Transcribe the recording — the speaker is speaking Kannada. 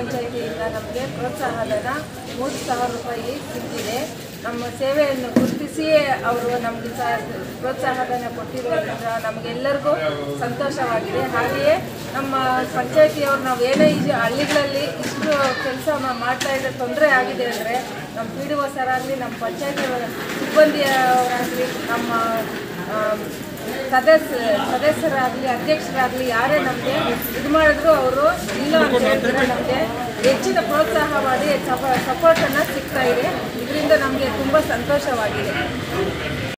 ಪಂಚಾಯಿತಿಯಿಂದ ನಮಗೆ ಪ್ರೋತ್ಸಾಹಧನ ಮೂರು ಸಾವಿರ ರೂಪಾಯಿ ಸಿಕ್ಕಿದೆ ನಮ್ಮ ಸೇವೆಯನ್ನು ಗುರುತಿಸಿಯೇ ಅವರು ನಮಗೆ ಸ ಪ್ರೋತ್ಸಾಹಧನ ಕೊಟ್ಟಿರೋದ್ರಿಂದ ನಮಗೆಲ್ಲರಿಗೂ ಸಂತೋಷವಾಗಿದೆ ಹಾಗೆಯೇ ನಮ್ಮ ಪಂಚಾಯಿತಿಯವರು ನಾವು ಏನೇ ಈ ಹಳ್ಳಿಗಳಲ್ಲಿ ಇಷ್ಟು ಕೆಲಸ ಮಾಡ್ತಾ ಇದ್ದರೆ ತೊಂದರೆ ಆಗಿದೆ ಅಂದರೆ ನಮ್ಮ ಪಿ ಡಿ ಒ ಸರಾಗಲಿ ನಮ್ಮ ಪಂಚಾಯತಿ ಸಿಬ್ಬಂದಿಯವರಾಗಲಿ ನಮ್ಮ ಆ, ಸದಸ್ಯ ಸದಸ್ಯರಾಗಲಿ ಅಧ್ಯಕ್ಷರಾಗಲಿ ಯಾರೇ ನಮಗೆ ಇದು ಮಾಡಿದ್ರು ಅವರು ಇಲ್ಲ ಅಂತ ಹೇಳಿದ್ರೆ ನಮಗೆ ಹೆಚ್ಚಿನ ಪ್ರೋತ್ಸಾಹ ಮಾಡಿ ಸಪೋರ್ಟನ್ನು ಸಿಗ್ತಾ ಇದೆ ಇದರಿಂದ ನಮಗೆ ತುಂಬ ಸಂತೋಷವಾಗಿದೆ